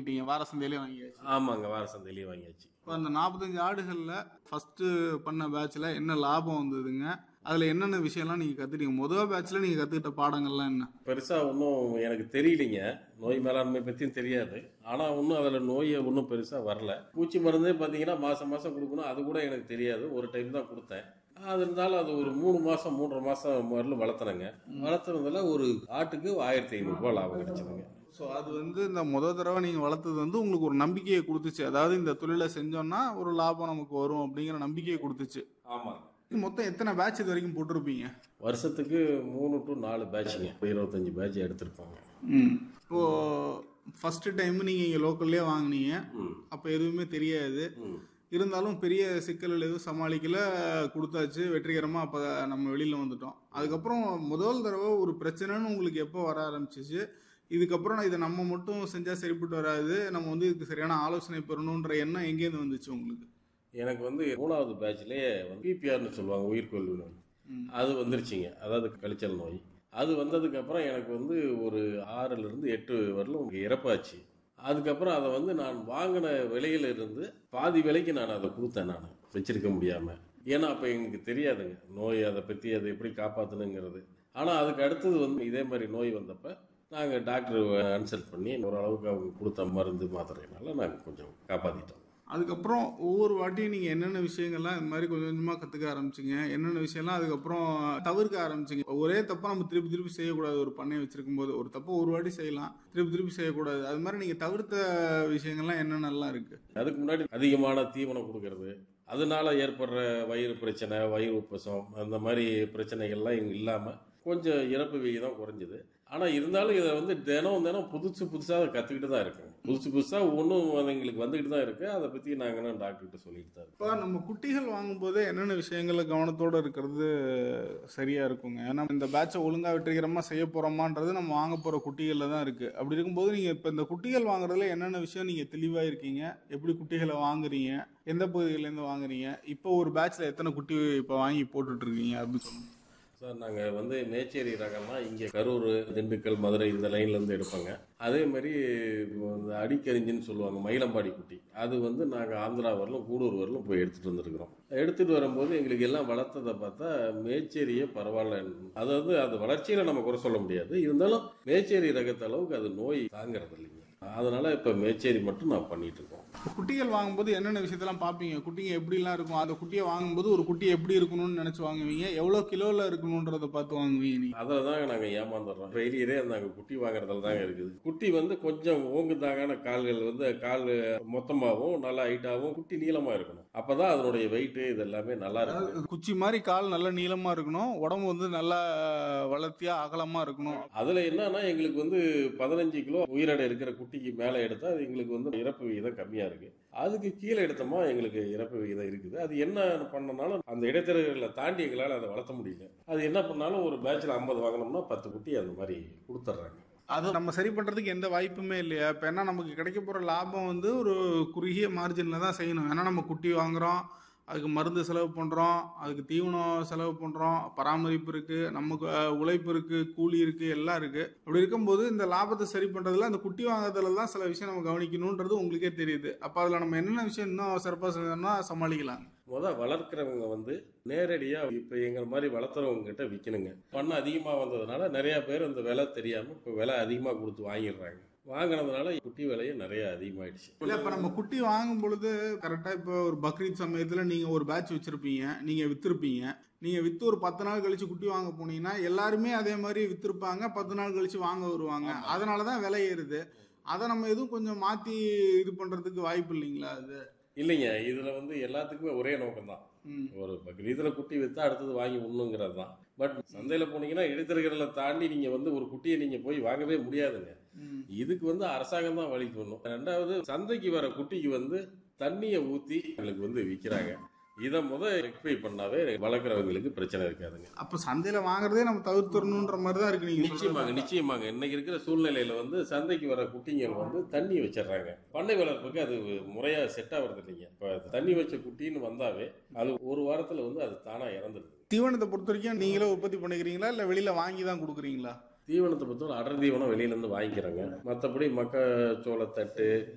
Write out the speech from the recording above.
வாங்கிட்டீங்க வார சந்தையிலே வாங்கியாச்சு ஆமாங்க வார சந்தையிலேயே வாங்கியாச்சு இப்போ அந்த நாற்பத்தஞ்சு ஆடுகளில் ஃபர்ஸ்ட் பண்ண பேட்ச்ல என்ன லாபம் வந்ததுங்க அதுல என்னென்ன விஷயம்லாம் நீங்க கத்துட்டீங்க முதல் பேட்ச்ல நீங்க கத்துக்கிட்ட பாடங்கள்லாம் என்ன பெருசா ஒன்றும் எனக்கு தெரியலைங்க நோய் மேலாண்மை பற்றியும் தெரியாது ஆனால் ஒன்றும் அதில் நோயை ஒன்றும் பெருசாக வரல பூச்சி மருந்தே பார்த்தீங்கன்னா மாதம் மாதம் கொடுக்கணும் அது கூட எனக்கு தெரியாது ஒரு டைம் தான் கொடுத்தேன் அது இருந்தாலும் அது ஒரு மூணு மாதம் மூன்றரை மாதம் வரலும் வளர்த்துனேங்க வளர்த்துனதுல ஒரு ஆட்டுக்கு ஆயிரத்தி ஐநூறுரூவா லாபம் கிடைச்சதுங்க ஸோ அது வந்து இந்த முதல் தடவை நீங்கள் வளர்த்தது வந்து உங்களுக்கு ஒரு நம்பிக்கையை கொடுத்துச்சு அதாவது இந்த தொழிலை செஞ்சோம்னா ஒரு லாபம் நமக்கு வரும் அப்படிங்கிற நம்பிக்கையை கொடுத்துச்சு ஆமாங்க மொத்தம் எத்தனை பேட்ச் இது வரைக்கும் போட்டிருப்பீங்க வருஷத்துக்கு மூணு டு நாலு பேட்சுங்க இருபத்தஞ்சி பேட்ச் எடுத்திருப்பாங்க ம் இப்போ ஃபர்ஸ்ட் டைம் நீங்கள் இங்கே லோக்கல்லே வாங்குனீங்க ம் அப்போ எதுவுமே தெரியாது ம் இருந்தாலும் பெரிய சிக்கல்கள் எதுவும் சமாளிக்கல கொடுத்தாச்சு வெற்றிகரமாக அப்போ நம்ம வெளியில் வந்துட்டோம் அதுக்கப்புறம் முதல் தடவை ஒரு பிரச்சனைன்னு உங்களுக்கு எப்போ வர ஆரம்பிச்சிச்சு இதுக்கப்புறம் நான் இதை நம்ம மட்டும் செஞ்சால் சரிப்பட்டு வராது நம்ம வந்து இதுக்கு சரியான ஆலோசனை பெறணுன்ற எண்ணம் எங்கேருந்து வந்துச்சு உங்களுக்கு எனக்கு வந்து மூணாவது பேட்ச்லேயே பிபிஆர்னு சொல்லுவாங்க உயிர்கொல்லி நோய் ம். அது வந்துருச்சுங்க அதாவது கழிச்சல் நோய் அது வந்ததுக்கப்புறம் எனக்கு வந்து ஒரு ஆறுலேருந்து எட்டு வரலும் இறப்பாச்சு அதுக்கப்புறம் அதை வந்து நான் வாங்கின விலையில இருந்து பாதி விலைக்கு நான் அதை கொடுத்தேன் நான் வச்சிருக்க முடியாமல் ஏன்னா அப்போ எங்களுக்கு தெரியாதுங்க நோய் அதை பற்றி அதை எப்படி காப்பாற்றணுங்கிறது ஆனால் அதுக்கு அடுத்தது வந்து இதே மாதிரி நோய் வந்தப்போ நாங்கள் டாக்டர் கன்சல்ட் பண்ணி ஓரளவுக்கு அவங்க கொடுத்த மருந்து மாத்திரையினால நாங்கள் கொஞ்சம் காப்பாற்றிட்டோம் அதுக்கப்புறம் ஒவ்வொரு வாட்டியும் நீங்கள் என்னென்ன விஷயங்கள்லாம் இந்த மாதிரி கொஞ்சம் கொஞ்சமாக கற்றுக்க ஆரம்பிச்சிங்க என்னென்ன விஷயம்லாம் அதுக்கப்புறம் தவிர்க்க ஆரம்பிச்சிங்க ஒரே தப்பை நம்ம திருப்பி திருப்பி செய்யக்கூடாது ஒரு பண்ணையை வச்சிருக்கும் போது ஒரு தப்பை ஒரு வாட்டி செய்யலாம் திருப்பி திருப்பி செய்யக்கூடாது அது மாதிரி நீங்கள் தவிர்த்த விஷயங்கள்லாம் என்னென்னலாம் இருக்குது அதுக்கு முன்னாடி அதிகமான தீவனம் கொடுக்கறது அதனால ஏற்படுற வயிறு பிரச்சனை வயிறு உப்பசம் அந்த மாதிரி பிரச்சனைகள்லாம் இங்க இல்லாமல் கொஞ்சம் இறப்பு விகிதம் குறைஞ்சிது ஆனால் இருந்தாலும் இதை வந்து தினம் தினம் புதுசு புதுசாக அதை கற்றுக்கிட்டு தான் இருக்கோம் புதுசு புதுசாக ஒன்றும் எங்களுக்கு வந்துக்கிட்டு தான் இருக்குது அதை பற்றி நாங்கள் டாக்டர்கிட்ட சொல்லிட்டு தான் இருக்கோம் இப்போ நம்ம குட்டிகள் வாங்கும்போது என்னென்ன விஷயங்கள்ல கவனத்தோடு இருக்கிறது சரியா இருக்குங்க ஏன்னா இந்த பேட்சை ஒழுங்கா வெற்றிகரமாக செய்ய போறோமான்றது நம்ம வாங்க போற குட்டிகளில் தான் இருக்கு அப்படி இருக்கும்போது நீங்க இப்போ இந்த குட்டிகள் வாங்குறதுல என்னென்ன விஷயம் நீங்க தெளிவா இருக்கீங்க எப்படி குட்டிகளை வாங்குறீங்க எந்த பகுதியிலேருந்து வாங்குறீங்க இப்போ ஒரு பேட்ச்ல எத்தனை குட்டி இப்போ வாங்கி போட்டுட்டு இருக்கீங்க அப்படின்னு சொல்லுங்க சார் நாங்கள் வந்து மேச்சேரி ரகம்னா இங்கே கரூர் திண்டுக்கல் மதுரை இந்த லைன்லேருந்து எடுப்பாங்க அதே மாதிரி இந்த அடிக்கரிஞ்சின்னு சொல்லுவாங்க மயிலம்பாடி குட்டி அது வந்து நாங்கள் ஆந்திரா வரலும் கூடூர் வரலும் போய் எடுத்துகிட்டு வந்திருக்கிறோம் எடுத்துகிட்டு வரும்போது எங்களுக்கு எல்லாம் வளர்த்ததை பார்த்தா மேச்சேரியே பரவாயில்ல அதாவது அது வளர்ச்சியில் நம்ம குறை சொல்ல முடியாது இருந்தாலும் மேச்சேரி ரகத்த அளவுக்கு அது நோய் தாங்கிறது இல்லைங்க அதனால இப்போ மேச்சேரி மட்டும் நான் பண்ணிட்டு இருக்கோம் இப்போ குட்டிகள் வாங்கும்போது என்னென்ன விஷயத்தெல்லாம் பார்ப்பீங்க குட்டிங்க எப்படிலாம் இருக்கும் அந்த குட்டியை வாங்கும்போது ஒரு குட்டி எப்படி இருக்கணும்னு நினைச்சு வாங்குவீங்க எவ்வளோ கிலோவில் இருக்கணுன்றதை பார்த்து வாங்குவீங்க நீங்க அதில் தாங்க நாங்கள் ஏமாந்துடுறோம் ஃபெயிலியரே நாங்கள் குட்டி வாங்குறதுல தாங்க இருக்குது குட்டி வந்து கொஞ்சம் ஓங்குதாகான கால்கள் வந்து கால் மொத்தமாகவும் நல்லா ஹைட்டாகவும் குட்டி நீளமாக இருக்கணும் அப்போ தான் அதனுடைய வெயிட்டு இது எல்லாமே நல்லா இருக்கும் அதாவது குச்சி மாதிரி கால் நல்ல நீளமா இருக்கணும் உடம்பு வந்து நல்லா வளர்த்தியா அகலமா இருக்கணும் அதில் என்னன்னா எங்களுக்கு வந்து பதினஞ்சு கிலோ உயிரடை இருக்கிற குட்டிக்கு மேலே எடுத்தால் அது எங்களுக்கு வந்து இறப்பு விகிதம் கம்மியாக இருக்குது அதுக்கு கீழே எடுத்தோமா எங்களுக்கு இறப்பு விகிதம் இருக்குது அது என்ன பண்ணனாலும் அந்த இடைத்தரகர்களை தாண்டி எங்களால் அதை வளர்த்த முடியல அது என்ன பண்ணாலும் ஒரு பேட்சில் ஐம்பது வாங்கினோம்னா பத்து குட்டி அந்த மாதிரி கொடுத்துட்றாங்க அது நம்ம சரி பண்றதுக்கு எந்த வாய்ப்புமே இல்லையா இப்போ என்ன நமக்கு கிடைக்க போற லாபம் வந்து ஒரு குறுகிய மார்ஜினில் தான் செய்யணும் ஏன்னா நம்ம குட்டி வாங்குறோம் அதுக்கு மருந்து செலவு பண்ணுறோம் அதுக்கு தீவனம் செலவு பண்ணுறோம் பராமரிப்பு இருக்குது நமக்கு அஹ், உழைப்பு இருக்குது கூலி இருக்குது எல்லாம் இருக்குது அப்படி இருக்கும்போது இந்த லாபத்தை சரி பண்ணுறதுல அந்த குட்டி வாங்குறதுல தான் சில விஷயம் நம்ம கவனிக்கணுன்றது உங்களுக்கே தெரியுது அப்போ அதில் நம்ம என்னென்ன விஷயம் இன்னும் சிறப்பாக செஞ்சோம்னா சமாளிக்கலாம் முத வளர்க்குறவங்க வந்து நேரடியா இப்ப எங்க மாதிரி வளர்த்துறவங்க கிட்ட விற்கணுங்க பண்ண அதிகமா வந்ததுனால நிறைய பேர் அந்த விலை தெரியாம இப்ப விலை அதிகமா கொடுத்து வாங்கிடுறாங்க வாங்கினதுனால குட்டி விலையே நிறைய அதிகமாயிடுச்சு இல்ல இப்ப நம்ம குட்டி வாங்கும் பொழுது கரெக்டா இப்ப ஒரு பக்ரீத் சமயத்துல நீங்க ஒரு பேட்ச் வச்சிருப்பீங்க நீங்க வித்திருப்பீங்க நீங்க வித்து ஒரு பத்து நாள் கழிச்சு குட்டி வாங்க போனீங்கன்னா எல்லாருமே அதே மாதிரி வித்திருப்பாங்க பத்து நாள் கழிச்சு வாங்க வருவாங்க அதனாலதான் விலை ஏறுது அதை நம்ம எதுவும் கொஞ்சம் மாத்தி இது பண்றதுக்கு வாய்ப்பு இல்லைங்களா அது இல்லைங்க இதுல வந்து எல்லாத்துக்குமே ஒரே நோக்கம் தான் ம். ஒரு பக்ரீதில் குட்டி வித்தா அடுத்தது வாங்கி உண்ணுங்கிறது தான் பட் சந்தையில போனீங்கன்னா இடைத்தரகர்களை தாண்டி நீங்க வந்து ஒரு குட்டியை நீங்க போய் வாங்கவே முடியாதுங்க ம். இதுக்கு வந்து அரசாங்கம் தான் வழி பண்ணணும் ரெண்டாவது சந்தைக்கு வர குட்டிக்கு வந்து தண்ணியை ஊத்தி எங்களுக்கு வந்து விற்கிறாங்க இதை முத ரெக்டிஃபை பண்ணாவே வளர்க்குறவங்களுக்கு பிரச்சனை இருக்காதுங்க அப்ப சந்தையில வாங்குறதே நம்ம தவிர்த்துறணுன்ற மாதிரி தான் இருக்கு நீங்க நிச்சயமாங்க சொல்றது. நிச்சயமாங்க இன்னைக்கு இருக்கிற சூழ்நிலையில வந்து சந்தைக்கு வர குட்டிங்க வந்து தண்ணி வச்சிடுறாங்க பண்ணை வளர்ப்புக்கு அது முறையா செட் ஆகுறது இல்லைங்க இப்ப தண்ணி வச்ச குட்டின்னு வந்தாவே அது ஒரு வாரத்துல வந்து அது தானா இறந்துருது தீவனத்தை பொறுத்த வரைக்கும் நீங்களே உற்பத்தி பண்ணிக்கிறீங்களா இல்ல வெளியில வாங்கி தான் கொடுக்குறீங்களா தீவனத்தை பொறுத்தவரை அடர் தீவனம் வெளியில இருந்து வாங்கிக்கிறாங்க மற்றபடி மக்காச்சோளத்தட்டு